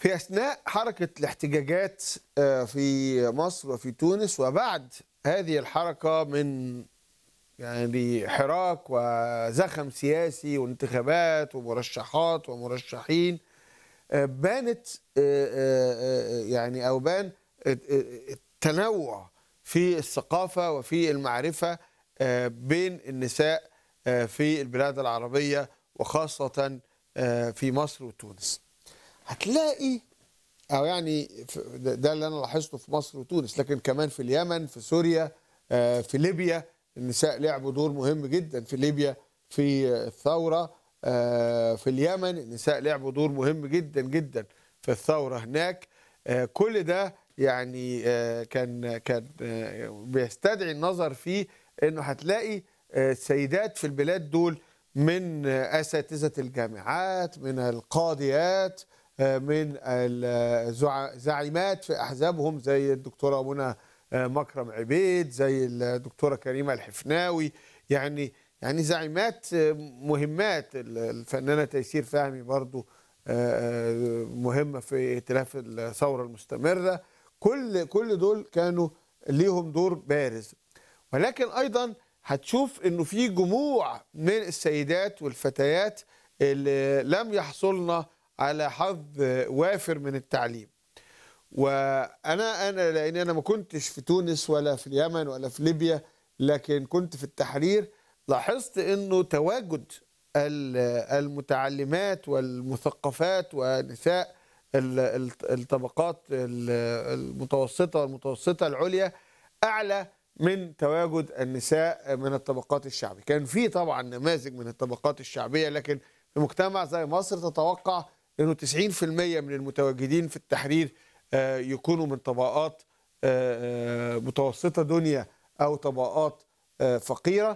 في أثناء حركة الاحتجاجات آه، في مصر وفي تونس وبعد هذه الحركة من يعني حراك وزخم سياسي وانتخابات ومرشحات ومرشحين آه، بانت آه، آه، آه، يعني أو بان التنوع في الثقافة وفي المعرفة آه، بين النساء آه، في البلاد العربية وخاصة آه، في مصر وتونس هتلاقي او يعني ف- ده ده اللي انا لاحظته في مصر وتونس لكن كمان في اليمن في سوريا آه، في ليبيا النساء لعبوا دور مهم جدا في ليبيا في الثوره آه، في اليمن النساء لعبوا دور مهم جدا جدا في الثوره هناك آه، كل ده يعني آه، كان كان آه، بيستدعي النظر فيه انه هتلاقي آه، سيدات في البلاد دول من آه، اساتذه الجامعات من القاضيات آه، من الزعيمات في احزابهم زي الدكتوره منى آه، مكرم عبيد زي الدكتوره كريمه الحفناوي يعني يعني زعيمات آه، مهمات الفنانه تيسير فهمي برضو آه، آه، مهمه في ائتلاف الثوره المستمره كل كل دول كانوا ليهم دور بارز ولكن ايضا هتشوف انه في جموع من السيدات والفتيات اللي لم يحصلن على حظ وافر من التعليم وانا انا لان انا ما كنتش في تونس ولا في اليمن ولا في ليبيا لكن كنت في التحرير لاحظت انه تواجد ال- المتعلمات والمثقفات ونساء ال- ال- الطبقات ال- المتوسطه والمتوسطه العليا اعلى من تواجد النساء من الطبقات الشعبيه كان في طبعا نماذج من الطبقات الشعبيه لكن في مجتمع زي مصر تتوقع انه 90% من المتواجدين في التحرير آه، يكونوا من طبقات آه، آه، متوسطه دنيا او طبقات آه، فقيره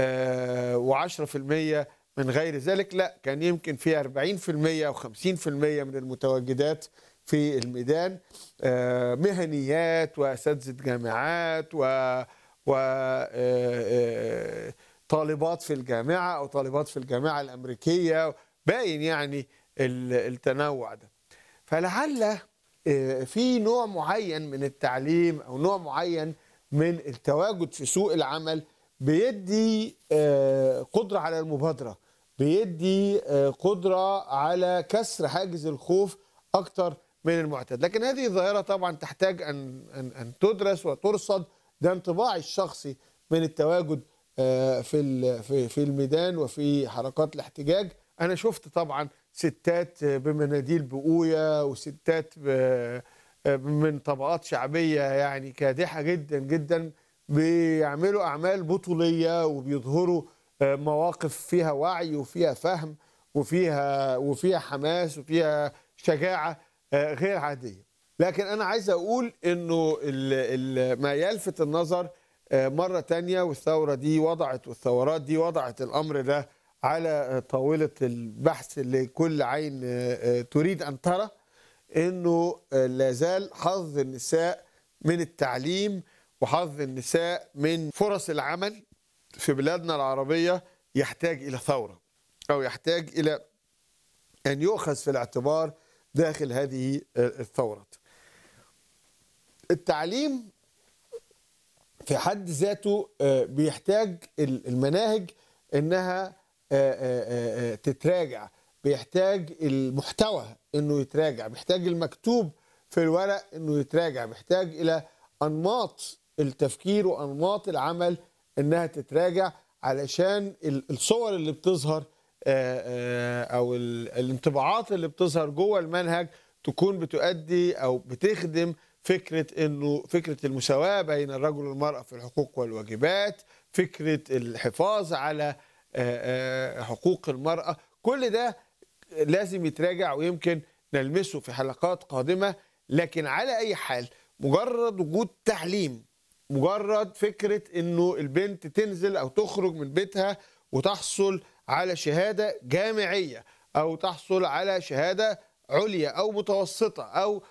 و10% من غير ذلك لا كان يمكن في 40% او 50% من المتواجدات في الميدان آه، مهنيات واساتذه جامعات و و آه، آه، طالبات في الجامعه او طالبات في الجامعه الامريكيه باين يعني ال- التنوع ده فلعل آه، في نوع معين من التعليم او نوع معين من التواجد في سوق العمل بيدي آه، قدره على المبادره بيدي آه، قدره على كسر حاجز الخوف اكتر من المعتاد لكن هذه الظاهره طبعا تحتاج ان ان ان تدرس وترصد ده انطباعي الشخصي من التواجد آه، في ال- في في الميدان وفي حركات الاحتجاج انا شفت طبعا ستات بمناديل بقويه وستات ب- من طبقات شعبيه يعني كادحه جدا جدا بيعملوا اعمال بطوليه وبيظهروا آه، مواقف فيها وعي وفيها فهم وفيها وفيها حماس وفيها شجاعه آه، غير عاديه لكن انا عايز اقول انه ال- ال- ما يلفت النظر آه، مرة تانية والثورة دي وضعت والثورات دي وضعت الأمر ده على آه، طاولة البحث اللي كل عين آه، آه، تريد أن ترى أنه آه، لا زال حظ النساء من التعليم وحظ النساء من فرص العمل في بلادنا العربية يحتاج إلى ثورة أو يحتاج إلى أن يؤخذ في الاعتبار داخل هذه آه، الثورات التعليم في حد ذاته آه، بيحتاج ال- المناهج انها آه، آه، آه، تتراجع بيحتاج المحتوى انه يتراجع بيحتاج المكتوب في الورق انه يتراجع بيحتاج الى انماط التفكير وانماط العمل انها تتراجع علشان ال- الصور اللي بتظهر آه، آه، او ال- الانطباعات اللي بتظهر جوه المنهج تكون بتؤدي او بتخدم فكره انه فكره المساواه بين الرجل والمراه في الحقوق والواجبات فكره الحفاظ على آه، آه، حقوق المراه كل ده لازم يتراجع ويمكن نلمسه في حلقات قادمه لكن على اي حال مجرد وجود تعليم مجرد فكره انه البنت تنزل او تخرج من بيتها وتحصل على شهاده جامعيه او تحصل على شهاده عليا او متوسطه او